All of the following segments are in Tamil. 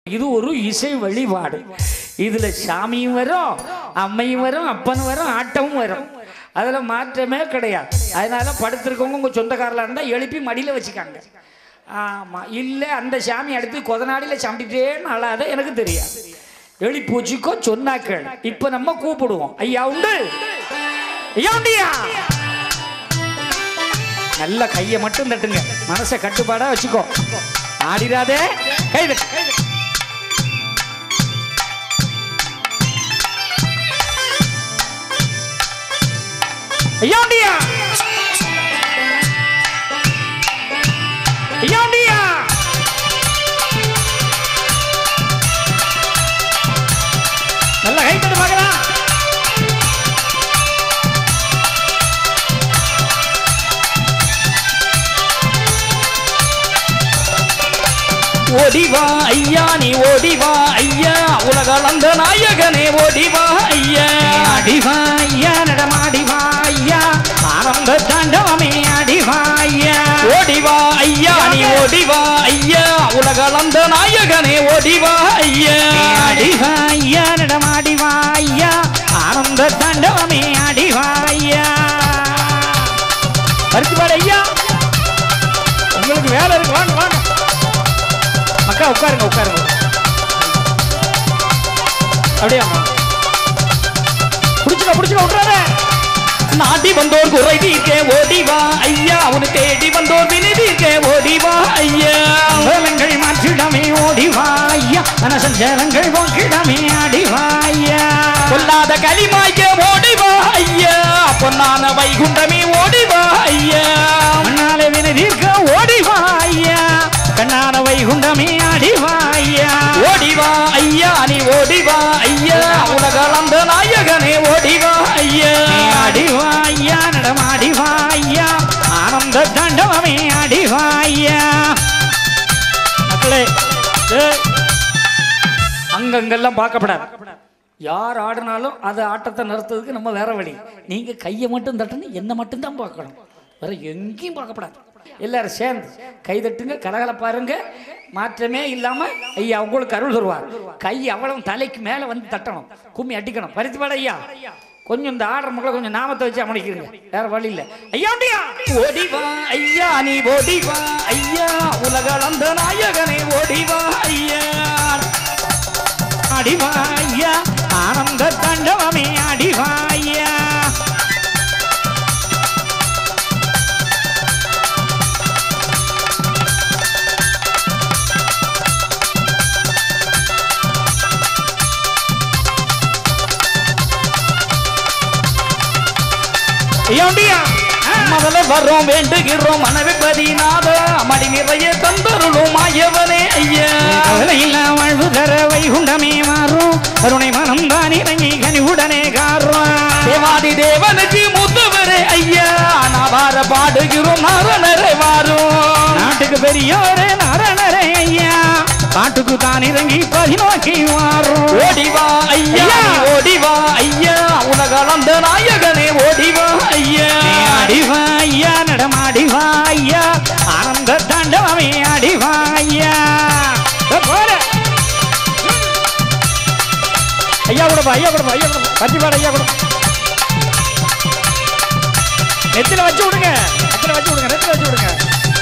இது ஒரு இசை வழிபாடு இதுல சாமியும் வரும் அம்மையும் வரும் அப்பனும் வரும் ஆட்டமும் வரும் அதுல மாற்றமே கிடையாது அதனால படுத்திருக்கவங்க உங்க சொந்தக்காரலா இருந்தா எழுப்பி மடியில வச்சுக்காங்க ஆமா இல்ல அந்த சாமி அடுத்து கொதநாடியில சாப்பிட்டுட்டே நல்லாத எனக்கு தெரியாது எழுப்பி வச்சுக்கோ சொன்னாக்கள் இப்ப நம்ம கூப்பிடுவோம் ஐயா உண்டு ஐயா உண்டியா நல்ல கையை மட்டும் தட்டுங்க மனசை கட்டுப்பாடா வச்சுக்கோ ஆடிராதே கை தட்டு, கை தட்டு. ஐயாண்டியா ஐயாண்டியா நல்ல கை தட்டு பார்க்கலாம் ஓடிவா ஐயா நீ ஓடிவா ஐயா உலகளந்த நாயகனே ஓடிவா ஐயா அடிவா ஐயா நடமாடிவா ஐயா ஆனந்த தாண்டவமே அடிவா ஐயா ஓடிவா ஐயா நீ ஓடிவா ஐயா உலகளந்த நாயகனே ஓடிவா ஐயா அடிவா ஐயா நடமாடிவா ஐயா ஆனந்த தாண்டவமே அடிவா ஐயா பருத்திப்பாடு ஐயா உங்களுக்கு வேலை இருக்கு வாங்க வாங்க அக்கா உட்காருங்க உட்காருங்க அப்படியே அம்மா புடிச்சுக்க புடிச்சுக்க விட்டுறாத நாட்டி வந்தோர் குறை தீர்க்க ஓடிவா ஐயா அவனு தேடி வந்தோர் வினை தீர்க்க ஓடிவா ஐயா வேலங்கள் மாற்றிடமே ஓடிவா ஐயா மனசஞ்சலங்கள் போக்கிடமே ஆடிவா ஐயா பொல்லாத களிமாய்க்க ஓடிவா ஐயா பொன்னான வைகுண்டமே ஓடிவா ஐயா மண்ணால வினை தீர்க்க ஓடிவா ஐயா கண்ணான வைகுண்டமே ஆடிவா ஐயா ஓடிவா ஐயா நீ ஓடிவா ஐயா உலகளந்த நாயகனே ஓடிவா ஐயா அடிவா ஐயா நடமாடிவா ஐயா ஆனந்த தாண்டவமே அடிவா ஐயா மக்களே ஏய், அங்கங்கெல்லாம் பார்க்கப்படாது யார் ஆடினாலும் அது ஆட்டத்தை நிறுத்துறதுக்கு நம்ம வேற வழி நீங்க கையை மட்டும் தட்டணும் என்ன மட்டும் தான் பார்க்கணும் வேற எங்கேயும் பார்க்கப்படாது எல்லாரும் சேர்ந்து கை தட்டுங்க கலகல பாருங்க மாற்றமே இல்லாம ஐயா உங்களுக்கு அருள் தருவார் கை அவ்வளவு தலைக்கு மேல வந்து தட்டணும் கும்மி அடிக்கணும் பரித்து பாட ஐயா கொஞ்சம் இந்த ஆடுற மக்களை கொஞ்சம் நாமத்தை வச்சு அமைக்கிறீங்க வேற வழி இல்ல ஐயா அப்படியா ஓடிவா ஐயா நீ ஓடிவா ஐயா உலகளந்த நாயகனே ஓடிவா ஐயா அடிவாயா ஆனந்த தண்டவமே அடிவாயா ஐயாண்டியா முதல்ல வர்றோம் வேண்டுகிறோம் மனவிபதிநாத மடி நிறைய தந்தருளும் மாயவனே ஐயா கவலையில்ல வாழ்வு தர வைகுண்டமே மாறும் கருணை மனம் தான் இறங்கி கனிவுடனே காரும் தேவாதி தேவனுக்கு முத்துவரே ஐயா நாவார பாடுகிறோம் நாரணரே வாரும் நாட்டுக்கு பெரியோரே நாரணரே ஐயா காட்டுக்கு தான் இறங்கி பதினோக்கி மாறும் ஓடிவா ஐயா ஓடிவா ஐயா உலகளந்த நாயகனே ஓடிவா ஐயா அடிவா ஐயா நடமாடிவா ஐயா ஆனந்த தாண்டவமே அடிவா ஐயா போற ஐயா கூடப்பா ஐயா கூடப்பா ஐயா கூடப்பா பத்திப்பாடு ஐயா கூட நெத்தில வச்சு விடுங்க நெத்தில வச்சு விடுங்க நெத்தில வச்சு விடுங்க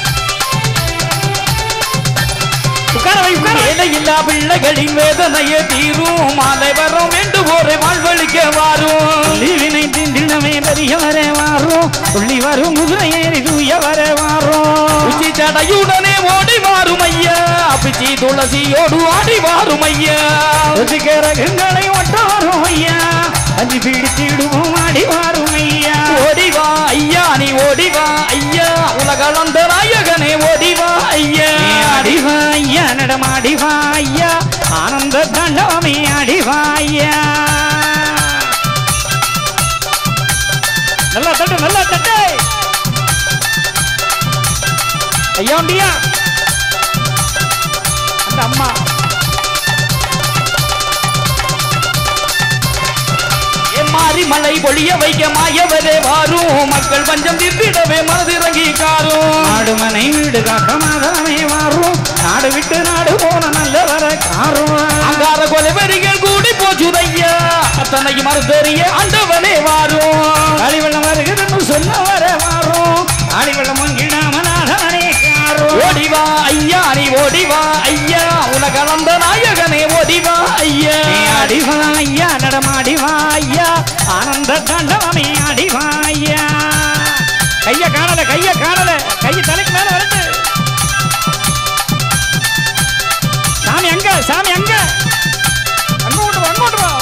உட்கார வை உட்கார இல்லா பிள்ளைகளின் வேதனையே தீரும் மாலை வரும் என்று ஒரு வாழ்வழிக்க வாரும் வினை திண்டினமே பெரியவரே வாரும் துள்ளி வரும் குதிரை ஏறி தூயவரே வாரும் உச்சி சடையுடனே ஓடி வாரும் ஐயா பிச்சி துளசியோடு ஆடி வாரும் ஐயா ருசிகரகங்களை ஒட்ட வரும் ஐயா அஞ்சு பிடிச்சிடுவோம் ஆடி வாரும் ஐயா ஓடிவா ஐயா நீ ஓடிவா ஐயா உலகளந்த நாயகனே ஓடிவா ஐயா அடிவா ஐயா நடமாடிவா ஐயா ஆனந்த தாண்டவமே அடிவா ஐயா நல்லா தட்டு நல்லா தட்டு ஐயா உண்டியா அந்த அம்மா ஏ மாறி மழை பொழிய வைக்க மாயவரே வாரும் மக்கள் பஞ்சம் தீர்த்திடவே மனதிறங்கி காரும் நாடு மனை வீடு காக்க மாதமே மாறும் நாடு விட்டு நாடு போன நல்லவர காரும் அங்கார கொலைவரிகள் கூடி போச்சுதையா அத்தனையும் மறுத்தறிய ஆண்டவனே வாரும் அழிவெள்ளம் வருகிறன்னு சொன்னவர மாறும் அழிவெள்ளம் மங்கிடாம நாடனே காரும் ஓடிவா ஐயா நீ ஓடிவா ஐயா உலகளந்த நாயகனே ஓடிவா ஐயா நீ அடிவா ஐயா நடமாடிவா ஐயா ஆனந்த தாண்டவமே அடிவா ஐயா கைய காணல கைய காணல கைய தலைக்கு மேல வருது சாமி அங்க சாமி அங்க அங்கோட்டு வா, அங்கோட்டு வா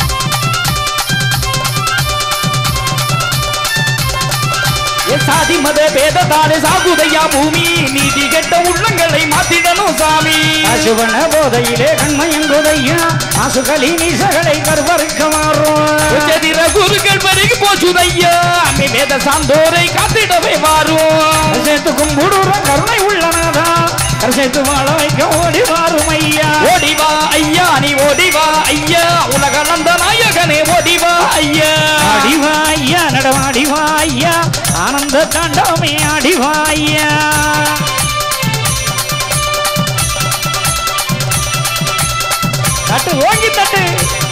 ஏ சாதி மத பேதத்தாலே சாகுதையா பூமி நீதி கெட்ட உள்ளங்களை மாத்திடணும் சாமி அசுவன போதையிலே கண்மயங்குதையா ஆசுகளி நீசகளை கருவறுக்க மாறும் உச்சதிர குருக்கள் பெருகி போச்சுதையா அம்மி வேத சாந்தோரை காத்திடவே மாறும் சேர்த்து கும்பிடுற கருணை உள்ளனதா கரிசைத்து வாழ வைக்க ஓடி மாறும் ஐயா ஓடிவா ஐயா நீ ஓடிவா ஐயா உலகளந்த நாயகனே ஓடிவா ஐயா அடிவா ஐயா நடமாடிவா ஐயா ஆனந்த தாண்டவமே அடிவா ஐயா தட்டு ஓங்கி தட்டு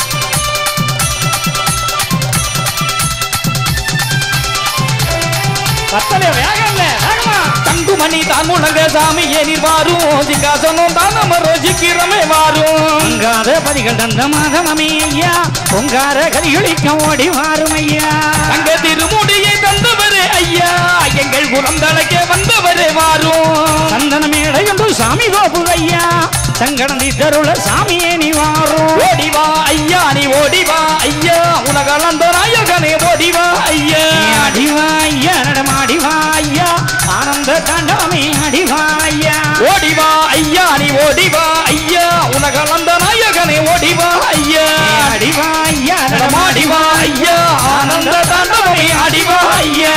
பத்தலே வேகம் இல்ல வேகமா தங்குமணி தான் முழங்க சாமியே நீர் வாரும் சிங்காசனம் தான் நம்ம ரோஜிக்கிறமே வாரும் பொங்காத பதிகள் தந்த மாதமே ஐயா பொங்கார கதிகளிக்க ஓடி வாரும் ஐயா அங்க திருமுடியை தந்தவரே ஐயா எங்கள் குலம் தலைக்க வந்தவரே வாரும் சந்தன மேடை என்று சாமி கோபு ஐயா சங்கடந்தி தருள சாமியே நீ வாரும் ஓடிவா ஐயா நீ ஓடிவா ஐயா உலகளந்த நாயகனே ஓடிவா ஐயா நீ அடிவா ஐயா நடமாடிவா ஐயா ஆனந்த தாண்டவமே அடிவா ஐயா ஓடிவா ஐயா நீ ஓடிவா ஐயா உலகளந்த நாயகனே ஓடிவா ஐயா நீ அடிவா ஐயா நடமாடிவா ஐயா ஆனந்த தாண்டவமே அடிவா ஐயா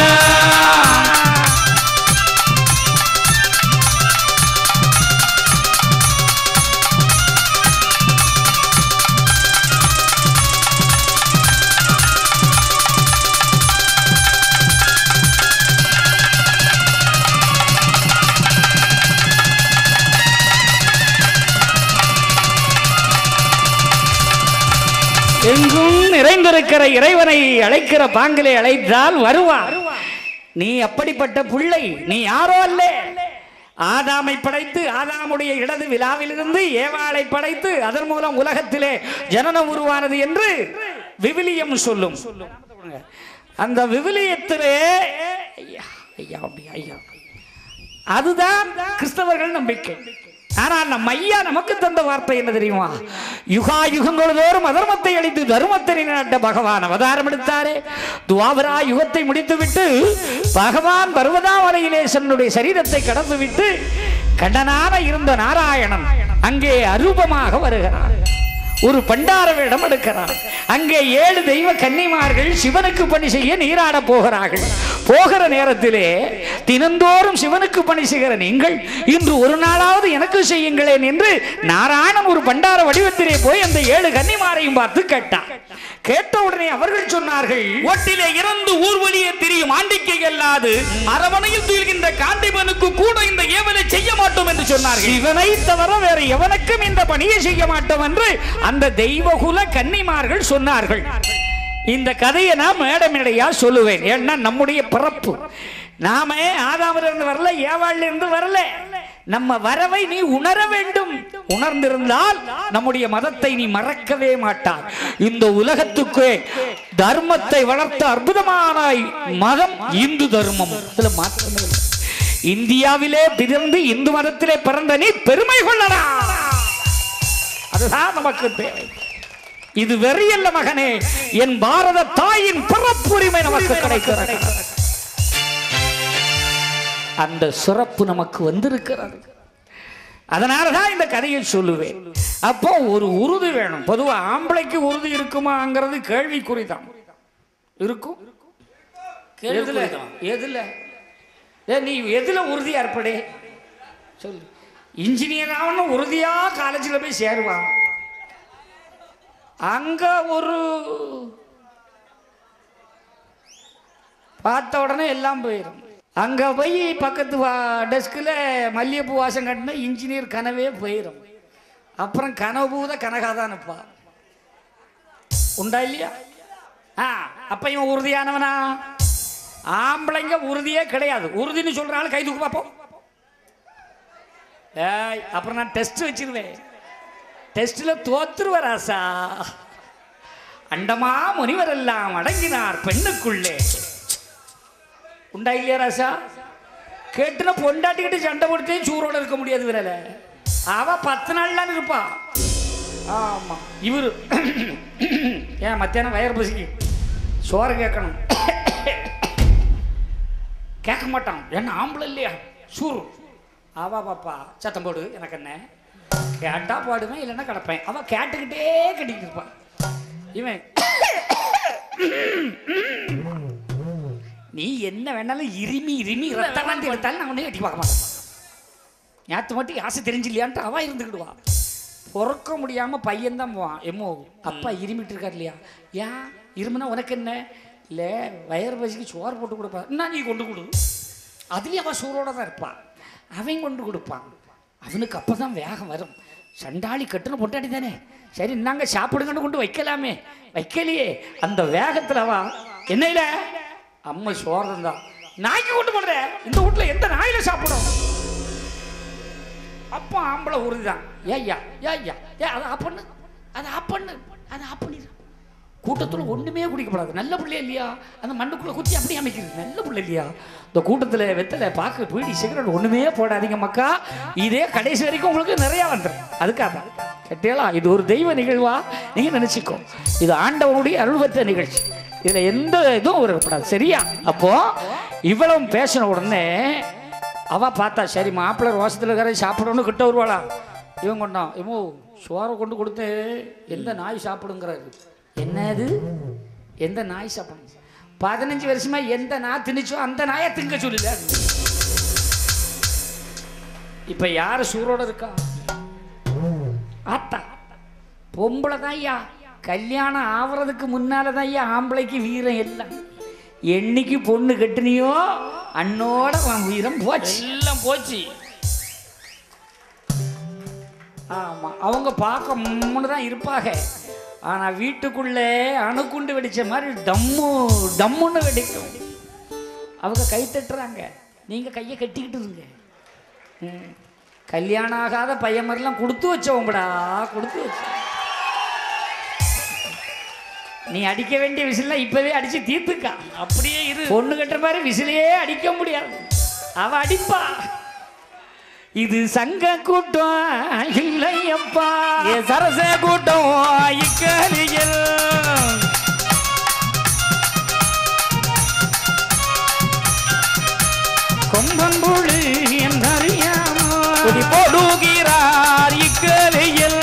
எங்கும் நிறைந்திருக்கிற இறைவனை அழைக்கிற பாங்கிலே அழைத்தால் வருவார் நீ அப்படிப்பட்ட பிள்ளை நீ யாரோ அல்ல ஆதாமை படைத்து ஆதாமுடைய இடது விழாவிலிருந்து ஏவாளை படைத்து அதன் மூலம் உலகத்திலே ஜனனம் உருவானது என்று விவிலியம் சொல்லும் அந்த விவிலியத்திலே ஐயா ஐயா அப்படி, ஐயா அதுதான் கிறிஸ்தவர்கள் நம்பிக்கை ஆனால் நம்ம ஐயா நமக்கு தந்த வார்த்தை என்ன தெரியுமா யுகா யுகங்கள் தோறும் அதர்மத்தை அழித்து தர்மத்தை நிலைநாட்ட பகவான் அவதாரம் எடுத்தாரே துவாபரா யுகத்தை முடித்துவிட்டு பகவான் பர்வதாவரையிலே தன்னுடைய சரீரத்தை கடந்துவிட்டு கண்டனான இருந்த நாராயணன் அங்கே அரூபமாக வருகிறார் ஒரு பண்டார வேடம் எடுக்கிறார் அங்கே ஏழு தெய்வ கன்னிமார்கள் சிவனுக்கு பணி செய்ய நீராட போகிறார்கள் போகிற நேரத்திலே தினந்தோறும் சிவனுக்கு பணி செய்கிற நீங்கள் இன்று ஒரு நாளாவது எனக்கு செய்யுங்களேன் என்று நாராயணன் ஒரு பண்டார வடிவத்திலே போய் அந்த ஏழு கன்னிமாரையும் பார்த்து கேட்டார் கேட்ட உடனே அவர்கள் சொன்னார்கள் ஒட்டிலே இறந்து ஊர்வலியே திரியும் ஆண்டிக்கை அல்லாது அரவணையில் துயில்கின்ற காண்டிபனுக்கு கூட இந்த ஏவலை செய்ய மாட்டோம் என்று சொன்னார்கள் சிவனை தவிர வேறு எவனுக்கும் இந்த பணியை செய்ய மாட்டோம் என்று அந்த தெய்வகுல கன்னிமார்கள் சொன்னார்கள் இந்த கதையை நான் மேடமேடையா சொல்லுவேன் ஏன்னா நம்முடைய பிறப்பு நாம ஆதாமிலிருந்து வரல ஏவாள்ல இருந்து வரல நம்ம வரவை நீ உணர வேண்டும் உணர்ந்திருந்தால் நம்முடைய மதத்தை நீ மறக்கவே மாட்டார் இந்த உலகத்துக்கு தர்மத்தை வளர்த்த அற்புதமான மதம் இந்து தர்மம் அதுல மாற்றமே இல்லை. இந்தியாவிலே பிறந்து இந்து மதத்திலே பிறந்த நீ பெருமை கொள்ளலாம் அதுதான் நமக்கு தேவை இது வெறியல்ல மகனே என் பாரத தாயின் பிறப்புரிமை நமக்கு கிடைக்கிறது அந்த சிறப்பு நமக்கு வந்திருக்கிறது அதனாலதான் இந்த கதையை சொல்லுவேன் அப்போ ஒரு உறுதி வேணும் பொதுவா ஆம்பளைக்கு உறுதி இருக்குமாங்கிறது கேள்விக்குறி தான் இருக்கும் எதுல எதுல ஏ, நீ எதுல உறுதியா இருப்படே சொல்லு இன்ஜினியர் ஆகணும் உறுதியா காலேஜில் போய் சேருவான் அங்க ஒரு பார்த்த உடனே எல்லாம் போயிடும் அங்க போய் பக்கத்து டெஸ்கில் மல்லிகைப்பூ வாசம் கட்டின இன்ஜினியர் கனவே போயிடும் அப்புறம் கனவுபூத கனகாதானப்பா உண்டா இல்லையா ஆ அப்ப இவன் உறுதியானவனா ஆம்பளைங்க உறுதியே கிடையாது உறுதின்னு சொல்றாங்க கை தூக்கு பார்ப்போம் ஏய் அப்புறம் நான் டெஸ்ட் வச்சிருவேன் டெஸ்ட்ல தோத்துருவ ராசா அண்டமா முனிவர் எல்லாம் அடங்கினார் பெண்ணுக்குள்ளே உண்டா இல்லையா ராசா கேட்டுன பொண்டாட்டிக்கிட்டு சண்டை போட்டு சூரோட இருக்க முடியாது விரல அவ பத்து நாள்லாம் இருப்பா ஆமா இவரு ஏன் மத்தியானம் வயர் பசிக்கு சோறு கேட்கணும் கேட்க மாட்டான் என்ன ஆம்பளை இல்லையா சூறு அவா பாப்பா சத்தம் போடு எனக்கு என்ன கேட்டா பாடுவேன் இல்லைன்னா கிடப்பேன் அவ கேட்டுக்கிட்டே கட்டிக்கிட்டு இருப்பான் இவன் நீ என்ன வேணாலும் இருமி இருமி ரத்தமாண்டி எடுத்தாலும் நான் உன்னை கட்டி பார்க்க மாட்டேன் நேற்று மட்டும் ஆசை தெரிஞ்சில்லையான்ட்டு அவ இருந்துக்கிடுவா பொறுக்க முடியாம பையன் தான் போவான் எம்மோ அப்பா இருமிட்டு இருக்கார் இல்லையா ஏன் இருமுனா உனக்கு என்ன இல்லை வயறு பசிக்கு சோறு போட்டு கொடுப்பா என்ன நீ கொண்டு கொடு அதுலேயும் அவன் சூரோட தான் இருப்பான் அவன் கொண்டு கொடுப்பான் அவனுக்கு அப்போ தான் வேகம் வரும் சண்டாளி கட்டுன பொட்டாடி தானே சரி இன்னாங்க சாப்பிடுங்கன்னு கொண்டு வைக்கலாமே வைக்கலையே அந்த வேகத்தில் அவா என்ன இல்லை அம்மா சோறு தான் நாய்க்கு கொண்டு போடுற இந்த வீட்டில் எந்த நாயில சாப்பிடும் அப்பா ஆம்பளை உறுதிதான் ஏய்யா ஏய்யா ஏ அதை ஆப் பண்ணு அதை ஆப் பண்ணு அதை ஆப் பண்ணிடு கூட்டத்தில் ஒண்ணுமே குடிக்கப்படாது நல்ல பிள்ளை இல்லையா அந்த மண்ணுக்குள்ள குத்தி அப்படியே அமைக்கிறது நல்ல பிள்ளை இல்லையா இந்த கூட்டத்தில் வெத்தலை பாக்கு பீடி சிகரெட் ஒண்ணுமே போடாதீங்க மக்கா இதே கடைசி வரைக்கும் உங்களுக்கு நிறைய வந்துடும் அதுக்காக தான் கேட்டீங்களா இது ஒரு தெய்வ நிகழ்வா நீங்க நினைச்சுக்கோ இது ஆண்டவனுடைய அருள் பெற்ற நிகழ்ச்சி இதுல எந்த இதுவும் வரக்கூடாது சரியா அப்போ இவ்வளவு பேசின உடனே அவ பார்த்தா சரி மாப்பிள்ளை ரோசத்தில் இருக்கிற சாப்பிடணும்னு கிட்ட வருவாளா இவன் கொண்டான் இவோ சோறை கொண்டு கொடுத்து எந்த நாய் சாப்பிடுங்கிறாரு என்னது எந்த நாய் சாப்பிடும் பதினஞ்சு வருஷமா எந்த நாய் திணிச்சோ அந்த நாயை திங்க சொல்லல இப்ப யாரு சூரோட இருக்கா ஆத்தா பொம்பளை தான் ஐயா கல்யாணம் ஆவறதுக்கு முன்னால தான் ஐயா ஆம்பளைக்கு வீரம் எல்லாம் என்னைக்கு பொண்ணு கட்டுனியோ அன்னோட உன் வீரம் போச்சு எல்லாம் போச்சு ஆமா அவங்க பார்க்க முன்னு தான் இருப்பாங்க ஆனா வீட்டுக்குள்ளே அணுக்குண்டு வெடிச்ச மாதிரி டம்மு டம்முன்னு வெடிக்கும் அவங்க கை தட்டுறாங்க நீங்க கையை கட்டிக்கிட்டு இருங்க ம். கல்யாணம் ஆகாத பையன் மாதிரிலாம் கொடுத்து வச்சவங்கடா கொடுத்து வச்ச நீ அடிக்க வேண்டிய விசிலாம் இப்பவே அடிச்சு தீர்த்துக்கா அப்படியே இரு பொண்ணு கட்டுற மாதிரி விசிலையே அடிக்க முடியாது அவ அடிப்பா இது சங்க கூட்டம் இல்லையப்பா ஏ சரச கூட்டம் இக்கலியில் கொம்பன்புழு என்றறியாமோ குடி போடுகிறார் இக்கலியில்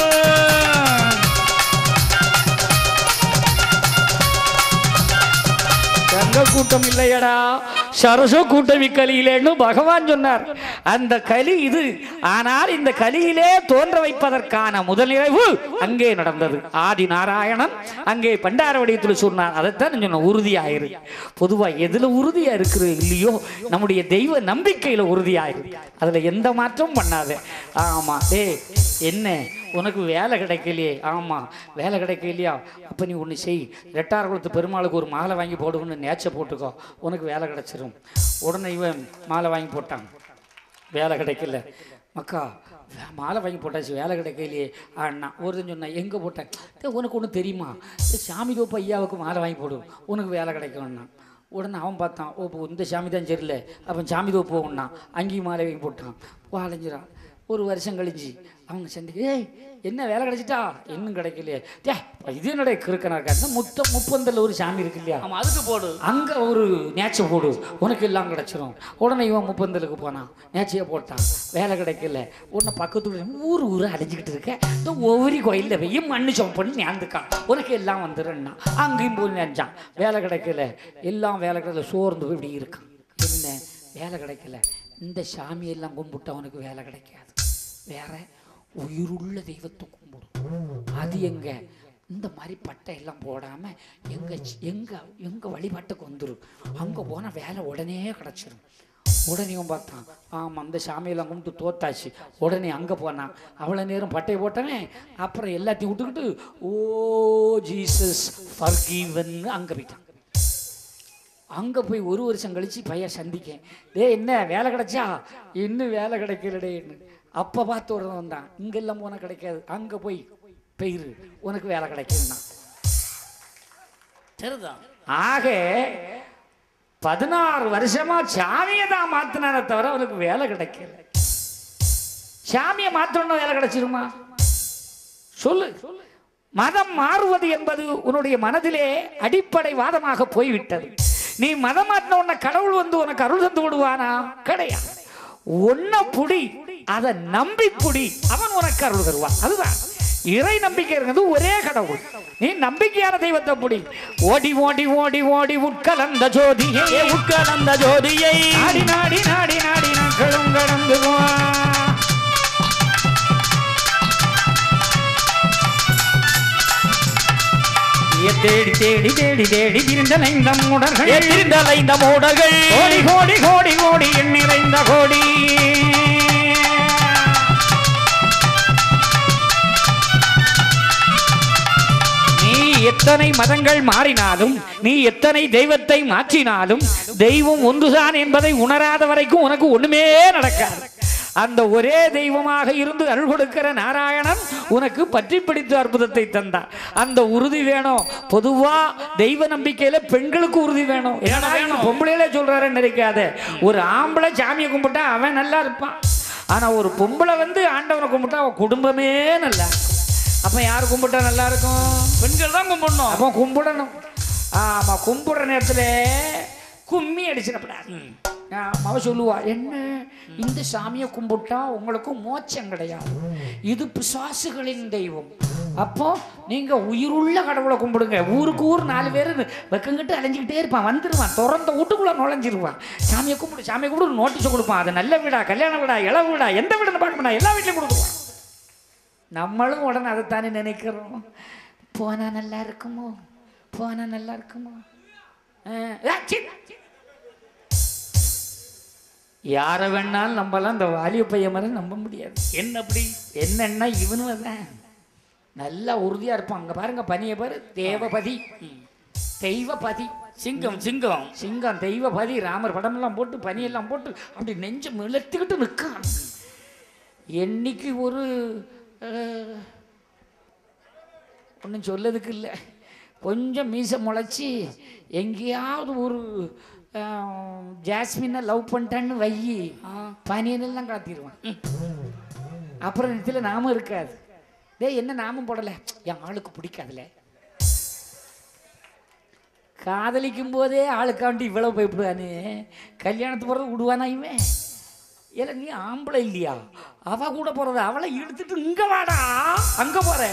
சங்க கூட்டம் இல்லையடா சரச கூட்டம் இக்கலியிலேன்னு பகவான் சொன்னார் அந்த கலி இது ஆனால் இந்த கலியிலே தோன்ற வைப்பதற்கான முதல் நிறைவு அங்கே நடந்தது ஆதி நாராயணன் அங்கே பண்டாரவடியத்தில் சொன்னார் அதைத்தான் சொன்ன உறுதியாயிரு பொதுவா எதுல உறுதியா இருக்கிறது இல்லையோ நம்முடைய தெய்வ நம்பிக்கையில உறுதியாயிரு அதுல எந்த மாற்றமும் பண்ணாத ஆமா டேய் என்ன உனக்கு வேலை கிடைக்கலையே ஆமா வேலை கிடைக்கலையா அப்ப நீ ஒன்று செய் ரெட்டாரகுளத்து பெருமாளுக்கு ஒரு மாலை வாங்கி போடுன்னு நேச்சை போட்டுக்கோ உனக்கு வேலை கிடைச்சிரும் உடனே இவன் மாலை வாங்கி போட்டான் வேலை கிடைக்கல மக்கா வே- மாலை வாங்கி போட்டாச்சு வேலை கிடைக்கலையே அண்ணா ஒருத்தன் சொன்னான் எங்கே போட்டேன் "டேய், உனக்கு ஒன்று தெரியுமா "டேய், சாமி தோப்பு ஐயாவுக்கு மாலை வாங்கி போடு உனக்கு வேலை கிடைக்கும்னா உடனே அவன் பார்த்தான் ஓ இப்போ இந்த சாமி தான் சரியில்லை அப்போ சாமி தோப்பு போகணும்னா அங்கேயும் மாலை வாங்கி போட்டான் ஓ அலைஞ்சிரான் ஒரு வருஷம் கழிஞ்சு அவங்க சண்டைக்கு ஏய் என்ன வேலை கிடைச்சிட்டா இன்னும் கிடைக்கலையே டே இது என்னடா கிறுக்கனா இருக்கா இந்த முத்த முப்பந்தல்ல ஒரு சாமி இருக்கு இல்லையா ஆமா அதுக்கு போடு அங்க ஒரு நேச்சை போடு உனக்கு எல்லாம் கிடைச்சிரும் உடனே இவன் முப்பந்தலுக்கு போனான் நேச்சையை போட்டான் வேலை கிடைக்கல உன்னை பக்கத்துல ஊர் ஊர் அலைஞ்சிக்கிட்டு இருக்க இந்த ஒவ்வொரு கோயிலில் போய் மண்ணு பண்ணி நேர்ந்துக்கான் உனக்கு எல்லாம் வந்துடும்னா அங்கேயும் போய் நினைச்சான் வேலை கிடைக்கல எல்லாம் வேலை கிடைக்கல சோர்ந்து போய் இப்படி இருக்கான் என்ன வேலை கிடைக்கல இந்த சாமியெல்லாம் கும்பிட்டா உனக்கு வேலை கிடைக்காது வேற உயிருள்ள தெய்வத்தை கும்பிடும் அது எங்க இந்த மாதிரி பட்டை எல்லாம் போடாம எங்க எங்க எங்க வழிபாட்டுக்கு வந்துடும் அங்க போனா வேலை உடனே கிடைச்சிரும் உடனே இவன் பார்த்தான் ஆமாம் அந்த சாமியெல்லாம் கும்பிட்டு தோத்தாச்சு உடனே அங்கே போனான் அவ்வளோ நேரம் பட்டையை போட்டவன் அப்புறம் எல்லாத்தையும் விட்டுக்கிட்டு ஓ ஜீசஸ் ஃபர்கிவன் அங்கே போயிட்டான் அங்கே போய் ஒரு வருஷம் கழிச்சு பையன் சந்திக்கேன் டேய் என்ன வேலை கிடைச்சா இன்னும் வேலை கிடைக்கலடேன்னு அப்போ பார்த்து ஒரு வந்தான் இங்கெல்லாம் போனால் கிடைக்காது அங்கே போய் பெயிரு உனக்கு வேலை கிடைக்கும்னா சரிதான் ஆக பதினாறு வருஷமா சாமியை தான் மாத்தினானே தவிர அவனுக்கு வேலை கிடைக்கல சாமியை மாத்தணும்னா வேலை கிடைச்சிருமா சொல்லு மதம் மாறுவது என்பது உன்னுடைய மனதிலே அடிப்படை வாதமாக போய்விட்டது நீ மதம் மாற்றின உடனே கடவுள் வந்து உனக்கு அருள் தந்து விடுவானா கிடையாது ஒன்ன புடி அதை நம்பி புடி அவன் உனக்கு அருள் தருவான் அதுதான் இறை நம்பிக்கை இருக்கிறது ஒரே கடவுள் நீ நம்பிக்கையான தெய்வத்தை புடி ஓடி ஓடி ஓடி ஓடி உட்கலந்த ஜோதியே உட்கலந்த ஜோதியை நாடி நாடி நாடி நாடி நாட்களும் கடந்து வா தேடி தேடி தேடி தேடி திரிந்த நைந்த மூடர்கள் எத்திருந்தலை இந்த மூடர்கள் கோடி கோடி கோடி கோடி எண் நிறைந்த கோடி நீ எத்தனை மதங்கள் மாறினாலும் நீ எத்தனை தெய்வத்தை மாற்றினாலும் தெய்வம் ஒன்றுதான் என்பதை உணராத வரைக்கும் உனக்கு ஒண்ணுமே நடக்காது அந்த ஒரே தெய்வமாக இருந்து அருள் கொடுக்கிற நாராயணன் உனக்கு பற்றி பிடித்த அற்புதத்தை தந்தான் அந்த உறுதி வேணும் பொதுவா தெய்வ நம்பிக்கையில பெண்களுக்கு உறுதி வேணும் ஏன்னா வேணும் பொம்பளையில சொல்றாருன்னு நினைக்காத ஒரு ஆம்பளை சாமியை கும்பிட்டா அவன் நல்லா இருப்பான் ஆனா ஒரு பொம்பளை வந்து ஆண்டவனை கும்பிட்டா அவன் குடும்பமே நல்லா இருக்கும் அப்ப யார் கும்பிட்டா நல்லா இருக்கும் பெண்கள் தான் கும்பிடணும் அப்போ கும்பிடணும் ஆமா கும்பிடுற நேரத்துல கும்மி அடிச்சிடப்படாது அவ சொல்லுவா என்ன இந்த சாமியை கும்பிட்டா உங்களுக்கு மோட்சம் கிடையாது இது பிசாசுகளின் தெய்வம் அப்போ நீங்க உயிருள்ள கடவுளை கும்பிடுங்க ஊருக்கு ஊர் நாலு பேர் வெக்கங்கிட்டு அலைஞ்சிக்கிட்டே இருப்பான் வந்துருவான் திறந்த வீட்டுக்குள்ள நுழைஞ்சிருவான் சாமியை கும்பிடு சாமியை கும்பிடு நோட்டீஸ் கொடுப்பான் அது நல்ல வீடா கல்யாண வீடா இள வீடா எந்த வீடுன்னு பார்க்க மாட்டான் எல்லா வீட்லையும் கொடுக்குவான் நம்மளும் உடனே அதைத்தானே நினைக்கிறோம் போனா நல்லா இருக்குமோ போனா நல்லா இருக்குமோ அஹ், ஆ, சீ. யாரை வேணாலும் நம்பலாம் இந்த வாலிய பையன் மாதிரி நம்ப முடியாது என்ன அப்படி என்னன்னா இவனும் தான் நல்லா உறுதியா இருப்பான் அங்க பாருங்க பனியை பாரு தேவபதி தெய்வபதி சிங்கம் சிங்கம் சிங்கம் தெய்வபதி ராமர் படமெல்லாம் போட்டு பனியெல்லாம் போட்டு அப்படி நெஞ்சு மிளத்துக்கிட்டு நிற்கான் என்னைக்கு ஒரு ஒன்றும் சொல்லதுக்கு இல்லை கொஞ்சம் மீசை முளைச்சி எங்கேயாவது ஒரு அஹ், ஜாஸ்மினை லவ் பண்ணிட்டான்னு வையி பனியனெல்லாம் கலத்திடுவான் அப்புறம் இடத்துல நாமம் இருக்காது டேய் என்ன நாமம் போடலை என் ஆளுக்கு பிடிக்காதுல காதலிக்கும் போதே ஆளுக்காண்டி இவ்வளவு பயப்படுவானு கல்யாணத்துக்கு போகிறது விடுவானா இவன் ஏல நீ ஆம்பளை இல்லையா அவ கூட போறது அவளை இழுத்துட்டு இங்க வாடா அங்க போற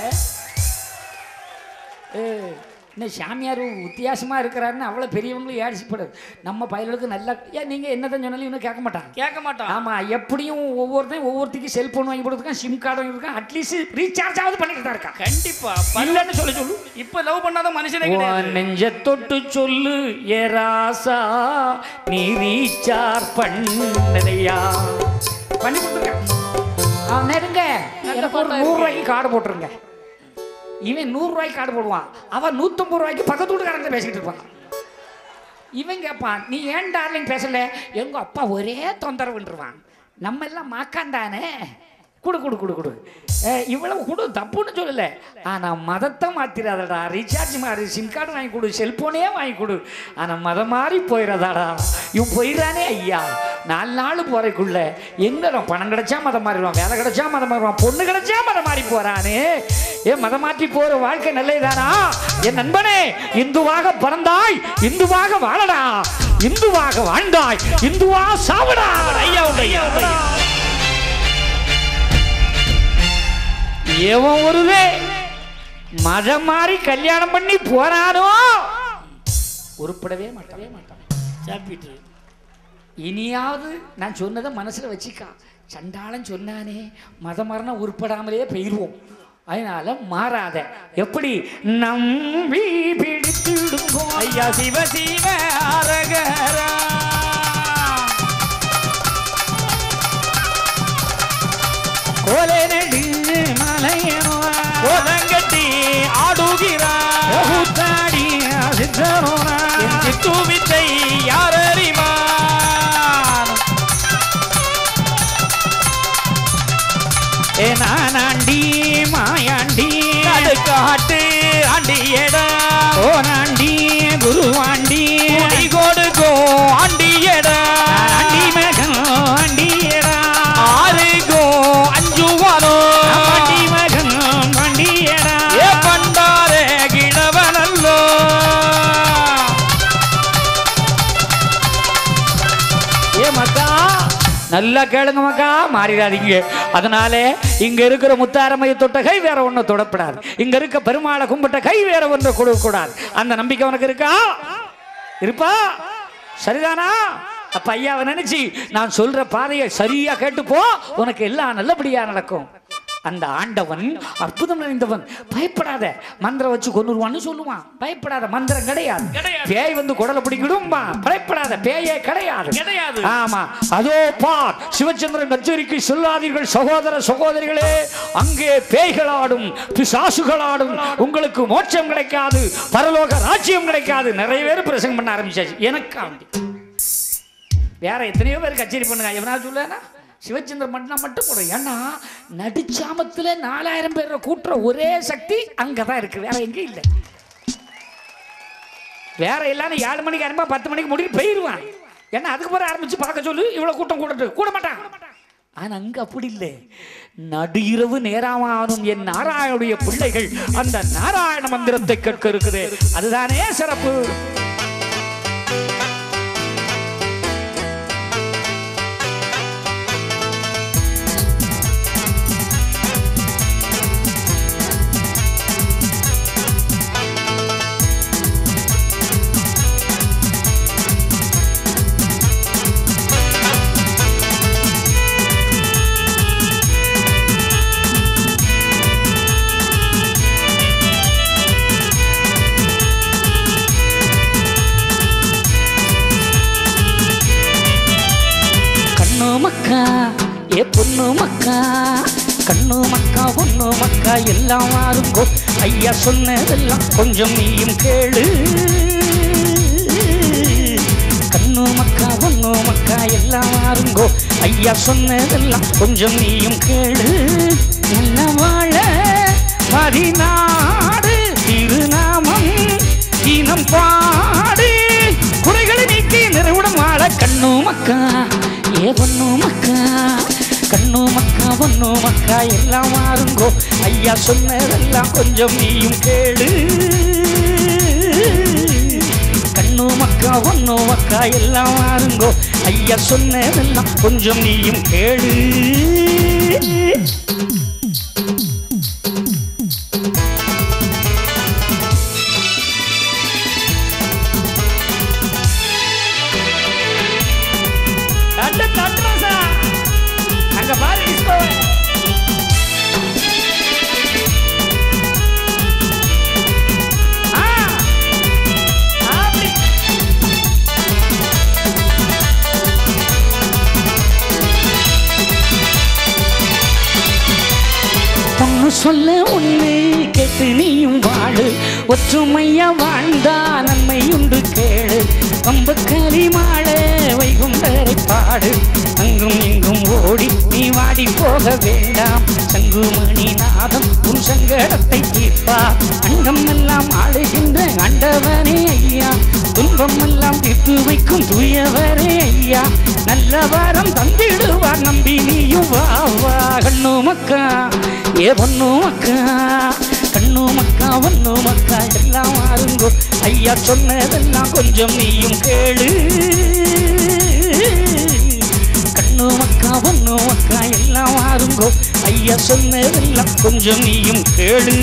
ஏ என்ன சாமியார் வித்தியாசமா இருக்கிறாருன்னு அவ்வளோ பெரியவங்களும் ஏடிச்சுப்படாது நம்ம பயலுக்கு நல்லா ஏன் நீங்க என்னதான் சொன்னாலும் இன்னும் கேட்க மாட்டாங்க கேட்க மாட்டான் ஆமா எப்படியும் ஒவ்வொருத்தையும் ஒவ்வொருத்திக்கு செல்போன் வாங்கி கொடுத்துருக்கான் சிம் கார்டு வாங்கி கொடுத்துருக்கான் அட்லீஸ்ட் ரீசார்ஜ் ஆகுது பண்ணிட்டு தான் இருக்கான் கண்டிப்பா இல்லைன்னு சொல்லி சொல்லு இப்ப லவ் பண்ணாத மனுஷனே உன் கிடையாது நெஞ்ச தொட்டு சொல்லு ஏ ராசா நீ ரீசார்ஜ் பண்ணலையா பண்ணி கொடுத்துருக்கேன் அவன் நெருங்க எனக்கு ஒரு நூறு ரூபாய்க்கு கார்டு போட்டுருங்க இவன் நூறு ரூபாய்க்கு கார்டு போடுவான் அவன் நூற்றம்பது ரூபாய்க்கு பக்கத்து வீட்டுக்காரங்க பேசிக்கிட்டு இருப்பான் இவன் கேட்பான் நீ ஏன் டார்லிங் பேசல எங்க அப்பா ஒரே தொந்தரவுன்றுவான் நம்ம எல்லாம் மாக்காண்டானே குடு குடு குடு குடு அஹ் இவ்வளவு குடு தப்புன்னு சொல்லல ஆனா மதத்தை மாத்திராதடா ரீசார்ஜ் மாறி சிம் கார்டு வாங்கி கொடு செல்போனே வாங்கி கொடு ஆனா மதம் மாறி போயிடாதாடா இவன் போயிடானே ஐயா நாலு நாள் போறதுக்குள்ள எங்க பணம் கிடைச்சா மதம் மாறிடுவான் வேலை கிடைச்சா மதம் மாறிடுவான் பொண்ணு கிடைச்சா மதம் மாறி போறானே ஏன் மதம் மாற்றி போற வாழ்க்கை நல்லதுதானா என் நண்பனே இந்துவாக பிறந்தாய் இந்துவாக வாழடா இந்துவாக வாழ்ந்தாய் இந்துவா சாவடா ஐயா உண்டு, ஐயா உண்டு. எவன் ஒருவே மதம் மாறி கல்யாணம் பண்ணி போறானோ உருப்படவே மாட்டவே மாட்டான் சாப்பிட்டு இனியாவது நான் சொன்னதை மனசுல வச்சுக்கா சண்டாளன் சொன்னானே மதம் மாறினா உருப்படாமலே போயிடுவோம் அதனால மாறாத எப்படி நம்பி பிடித்திடுங்கோ ஐயா சிவ சிவ அரகரா கோலே நெடு மலையனோ கோலங்கட்டி ஆடுகிறார் கூத்தாடி சித்தனோனா என் சித்து வித்தை யார் அறிவார் ஏ நானாண்டி மாயாண்டி அது காட்டு ஆண்டியடா ஓனாண்டி குருவாண்டி குடி கொடுக்கோ ஆண்டியடா ஆண்டி மகன் ஆண்டியடா ஆறுகோ அஞ்சுவானோ ஆண்டி மகன் ஆண்டியடா ஏ பண்டாரே கிழவனல்லோ ஏ மக்கா நல்லா கேளுங்க மக்கா மாறிடாதீங்க அதனால இங்க இருக்கிற முத்தாரமைய தொட்ட கை வேற ஒண்ணு தொடப்படாது இங்க இருக்க பெருமாளை கும்பிட்ட கை வேற ஒன்று கொடுக்க கூடாது அந்த நம்பிக்கை உனக்கு இருக்கா இருப்பா சரிதானா அப்ப ஐயாவை நினைச்சு நான் சொல்ற பாதையை சரியா கேட்டுப்போ உனக்கு எல்லாம் நல்லபடியா நடக்கும் அந்த ஆண்டவன் அற்புதம் நிறைந்தவன் பயப்படாத மந்திரம் வச்சு கொண்டுருவான்னு சொல்லுவான் பயப்படாத மந்திரம் கிடையாது கிடையாது. பேய் வந்து குடலை பிடிக்கிடும்பா பயப்படாத பேயே கிடையாது கிடையாது. ஆமா அதோ பார் சிவச்சந்திரன் கச்சேரிக்கு சொல்லாதீர்கள் சகோதர சகோதரிகளே அங்கே பேய்களாடும் பிசாசுகளாடும் உங்களுக்கு மோட்சம் கிடைக்காது பரலோக ராஜ்யம் கிடைக்காது நிறைய பேர் பிரசங்கம் பண்ண ஆரம்பிச்சாச்சு எனக்கா வேற எத்தனையோ பேர் கச்சேரி பண்ணுங்க எவனா சொல்லுனா சிவச்சந்திரன் பண்ணா மட்டும் கூட ஏன்னா நடிச்சாமத்துல நாலாயிரம் பேரை கூட்டுற ஒரே சக்தி அங்கதான் இருக்கு வேற எங்கேயும் இல்லை வேற எல்லாரும் ஏழு மணிக்கு ஆரம்பா பத்து மணிக்கு முடிவு போயிருவான் ஏன்னா அதுக்கு பிறகு ஆரம்பிச்சு பார்க்க சொல்லு இவ்வளவு கூட்டம் கூடட்டு கூட மாட்டான் ஆனா அங்க அப்படி இல்லை நடு இரவு நேராமானும் என் நாராயணுடைய பிள்ளைகள் அந்த நாராயண மந்திரத்தை கேட்க இருக்குது அதுதானே சிறப்பு கண்ணு மக்கா ஏ பொண்ணு மக்கா கண்ணு மக்கா பொண்ணு மக்கா எல்லாம் மாறுங்கோ ஐயா சொன்னதெல்லாம் கொஞ்சம் நீயும் கேளு கண்ணு மக்கா பொண்ணு மக்கா எல்லாம் மாறுங்கோ ஐயா சொன்னதெல்லாம் கொஞ்சம் நீயும் கேளு நல்ல வாழ மதிநாடு திருநாமம் இனம் பாடு குறைகளை நீக்கி நிறைவுடன் வாழ கண்ணு மக்கா ஏ பொண்ணு மக்கா கண்ணு மக்கா பொண்ணு மக்கா எல்லாம் மாறுங்கோ ஐயா சொன்னதெல்லாம் கொஞ்சம் நீயும் கேளு கண்ணு மக்கா ஒண்ணு மக்கா எல்லாம் மாறுங்கோ ஐயா சொன்னதெல்லாம் கொஞ்சம் நீயும் கேளு தட்டு தட்டுறோசா அங்க பாரு டிஸ்கோவை ஆ அப்படி பொண்ணு சொல்ல ஒண்ணு கேட்டு நீயும் வாழு ஒற்றுமையா வாழ்ந்தா நன்மை உண்டு கேளு ரொம்ப களிமாள வைகுண்டரை பாடு அங்கும் இங்கும் ஓடி நீ வாடி போக வேண்டாம் சங்குமணி நாதம் உன் சங்கடத்தை தீர்ப்பா அங்கம் எல்லாம் ஆளுகின்ற ஆண்டவனே ஐயா துன்பம் எல்லாம் தீர்த்து வைக்கும் தூயவரே ஐயா நல்ல வாரம் தந்திடுவார் நம்பி நீயும் வா வா கண்ணு மக்கா ஏ பொண்ணு மக்கா கண்ணு மக்கா ஒண்ணு மக்கா எல்லாம் மாறுங்கோ ஐயா சொன்னதெல்லாம் கொஞ்சம் நீயும் கேளு கண்ணு மக்கா ஒண்ணு மக்கா எல்லாம் மாறுங்கோ ஐயா சொன்னதெல்லாம் கொஞ்சம் நீயும் கேளு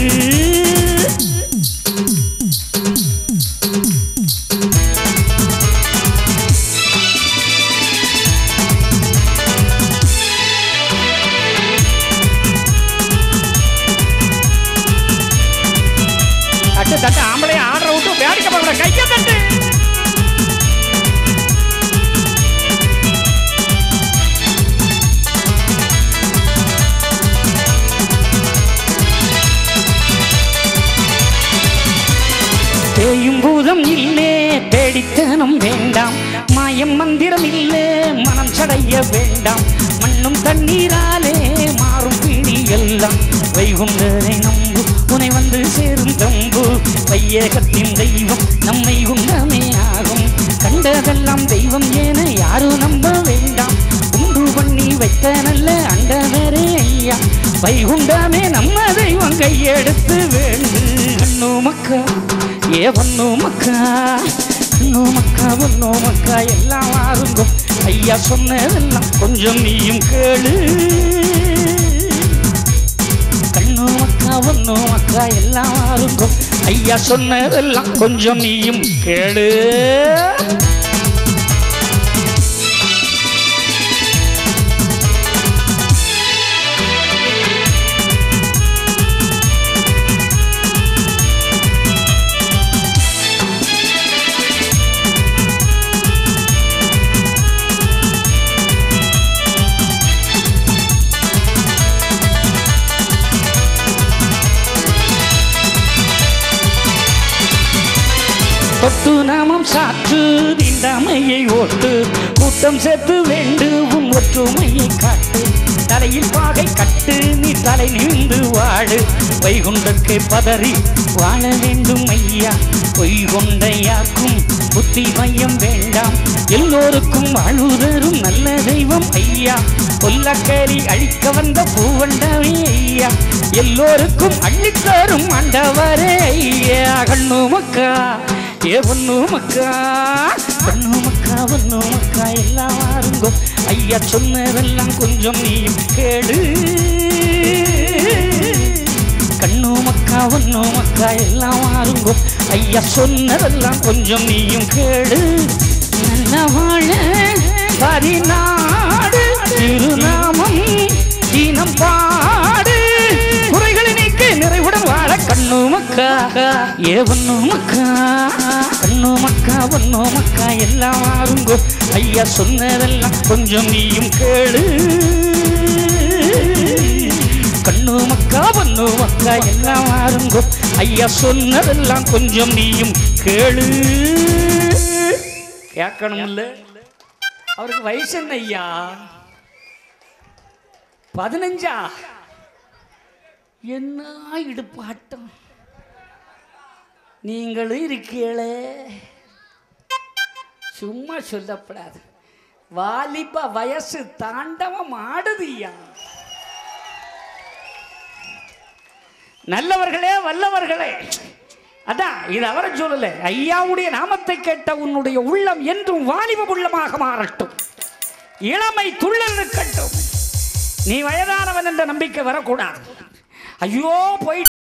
அவரை கையை தட்டு தேயும் பூதம் இல்லே தேடித்தனம் வேண்டாம் மாயம் மந்திரம் இல்லே மனம் சடைய வேண்டாம் மண்ணும் தண்ணீராலே மாறும் பிடி எல்லாம் வைகுண்டரை நம்பு உனை வந்து சேரும் தம்பு வையகத்தின் தெய்வம் நம்மை உண்டமே ஆகும் கண்டதெல்லாம் தெய்வம் என யாரும் நம்ப வேண்டாம் உண்டு பண்ணி வைத்த நல்ல அண்டவரே ஐயா வைகுண்டமே நம்ம தெய்வம் கையெடுத்து வேண்டு அண்ணு மக்கா ஏ ஒன்னு மக்கா அண்ணு மக்கா ஒன்னு மக்கா எல்லாம் ஆறுங்கும் ஐயா சொன்னதெல்லாம் கொஞ்சம் நீயும் கேளு கண்ணு மக்கா ஒன்னு மக்கா எல்லாம் ஆறுங்கும் ஐயா சொன்னதெல்லாம் கொஞ்சம் நீயும் கேளு தொட்டு நாமம் சாற்று தீண்டாமையை ஓட்டு கூட்டம் சேர்த்து வேண்டு உன் ஒற்றுமையை காட்டு தலையில் பாகை கட்டு நீ தலை நிமிந்து வாழு வைகுண்டத்தை பதறி வாழ வேண்டும் ஐயா பொய் கொண்ட யாருக்கும் புத்தி மையம் வேண்டாம் எல்லோருக்கும் வாழ்வுதரும் நல்ல தெய்வம் ஐயா கொல்லக்கேரி அழிக்க வந்த பூவண்டவே ஐயா எல்லோருக்கும் அள்ளித்தரும் ஆண்டவரே ஐயா கண்ணு மக்கா ஏ ஒன்னு மக்கா ஒன்னு மக்கா ஒன்னு மக்கா எல்லாம் வாருங்கோ ஐயா சொன்னதெல்லாம் கொஞ்சம் நீ கேளு கண்ணு மக்கா ஒன்னு மக்கா எல்லாம் வாருங்கோ ஐயா சொன்னதெல்லாம் கொஞ்சம் நீயும் கேளு நல்ல வாழ பதினாடு திருநாமம் தினம் பாடு குறைகளை நீக்கி நிறைவுடன் வாழ கண்ணு மக்கா ஏ ஒன்னு மக்கா கண்ணு மக்கா ஒன்னு மக்கா எல்லாம் வாருங்கோ ஐயா சொன்னதெல்லாம் கொஞ்சம் நீயும் கேளு கண்ணு மக்கா பொண்ணு மக்கா எல்லாம் வாருங்கோ ஐயா சொன்னதெல்லாம் கொஞ்சம் நீயும் கேளு கேட்கணும்ல அவருக்கு வயசு என்ன ஐயா பதினஞ்சா என்ன இடுப்பாட்டம் நீங்களும் இருக்கீங்களே சும்மா சொல்லப்படாது வாலிப வயசு தாண்டவம் ஆடுதுய்யா நல்லவர்களே வல்லவர்களே அதான் இது அவரை சொல்லல ஐயாவுடைய நாமத்தை கேட்ட உன்னுடைய உள்ளம் என்றும் வாலிப உள்ளமாக மாறட்டும் இளமை துள்ளல் இருக்கட்டும் நீ வயதானவன் என்ற நம்பிக்கை வரக்கூடாது ஐயோ போய்